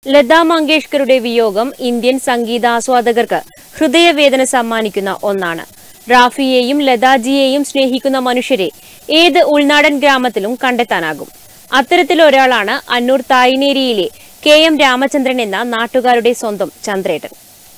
ലതാ മങ്കേഷ്കറുടെ വിയോഗം ഇന്ത്യൻ സംഗീതാസ്വാദകർക്ക് ഹൃദയവേദന സമ്മാനിക്കുന്ന ഒന്നാണ് റാഫിയെയും ലതാജിയെയും സ്നേഹിക്കുന്ന മനുഷ്യരെ ഏത് ഉൾനാടൻ ഗ്രാമത്തിലും കണ്ടെത്താനാകും അത്തരത്തിലൊരാളാണ് അന്നൂർ തായ്നേരിയിലെ കെ എം രാമചന്ദ്രൻ എന്ന നാട്ടുകാരുടെ സ്വന്തം ചന്ദ്രേട്ടൻ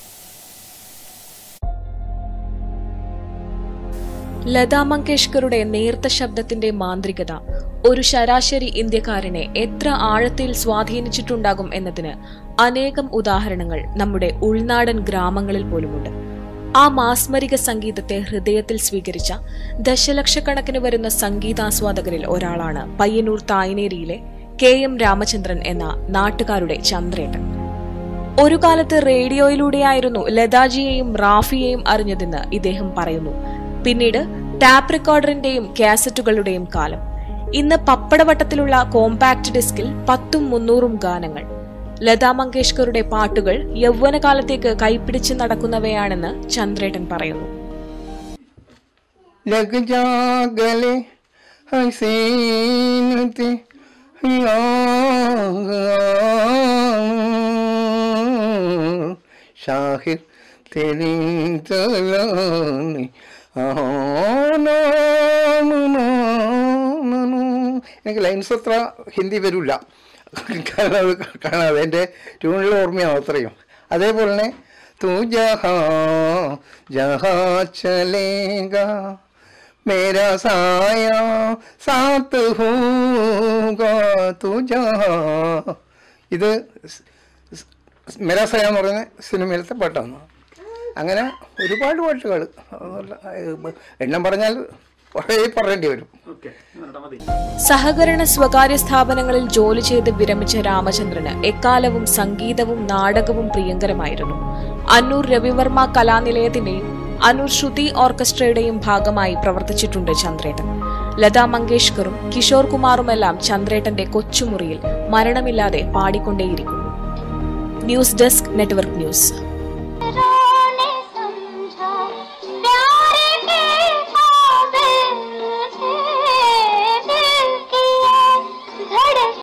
ലതാ മങ്കേഷ്കറുടെ നേർത്ത ശബ്ദത്തിന്റെ മാന്ത്രികത ഒരു ശരാശരി ഇന്ത്യക്കാരനെ എത്ര ആഴത്തിൽ സ്വാധീനിച്ചിട്ടുണ്ടാകും എന്നതിന് അനേകം ഉദാഹരണങ്ങൾ നമ്മുടെ ഉൾനാടൻ ഗ്രാമങ്ങളിൽ പോലുമുണ്ട് ആ മാസ്മരിക സംഗീതത്തെ ഹൃദയത്തിൽ സ്വീകരിച്ച ദശലക്ഷക്കണക്കിന് വരുന്ന സംഗീതാസ്വാദകരിൽ ഒരാളാണ് പയ്യന്നൂർ തായ്നേരിയിലെ കെ എം രാമചന്ദ്രൻ എന്ന നാട്ടുകാരുടെ ചന്ദ്രേട്ടൻ ഒരു കാലത്ത് റേഡിയോയിലൂടെയായിരുന്നു ലതാജിയെയും റാഫിയെയും അറിഞ്ഞതെന്ന് ഇദ്ദേഹം പറയുന്നു പിന്നീട് ടാപ്പ് റെക്കോർഡറിന്റെയും കാസറ്റുകളുടെയും കാലം ഇന്ന് പപ്പടവട്ടത്തിലുള്ള കോമ്പാക്ട് ഡിസ്കിൽ പത്തും മുന്നൂറും ഗാനങ്ങൾ ലതാ മങ്കേഷ്കറുടെ പാട്ടുകൾ യൗവനകാലത്തേക്ക് കൈപ്പിടിച്ച് നടക്കുന്നവയാണെന്ന് ചന്ദ്രേട്ടൻ പറയുന്നു लग जा गले हसीन ते शाहिर तेरी तलानी എനിക്ക് ലൈൻസ് അത്ര ഹിന്ദി വരില്ല കാരണം അത് കാണാതെ എൻ്റെ ട്യൂണിൽ ഓർമ്മയാവും അത്രയും അതേപോലെ തന്നെ തൂ ജഹാ ജഹാ ചലേഗാ मेरा साया साथ होगा तू जहाँ ഇത് സ്- സ്- മെരാ സയ എന്ന് പറയുന്ന സിനിമയിലത്തെ പാട്ടാണ് അങ്ങനെ ഒരുപാട് പാട്ടുകൾ എണ്ണം പറഞ്ഞാൽ കുറേ പറയേണ്ടി വരും സഹകരണ സ്വകാര്യ സ്ഥാപനങ്ങളിൽ ജോലി ചെയ്ത് വിരമിച്ച രാമചന്ദ്രന് എക്കാലവും സംഗീതവും നാടകവും പ്രിയങ്കരമായിരുന്നു അന്നൂർ രവിവർമ്മ കലാനിലയത്തിന്റെയും അന്നൂർ ശ്രുതി ഓർക്കസ്ട്രയുടെയും ഭാഗമായി പ്രവർത്തിച്ചിട്ടുണ്ട് ചന്ദ്രേട്ടൻ ലതാ മങ്കേഷ്കറും കിഷോർ കുമാറുമെല്ലാം ചന്ദ്രേട്ടന്റെ കൊച്ചുമുറിയിൽ മരണമില്ലാതെ പാടിക്കൊണ്ടേയിരിക്കുന്നു ന്യൂസ് ഡെസ്ക് നെറ്റ്വർക്ക് ന്യൂസ്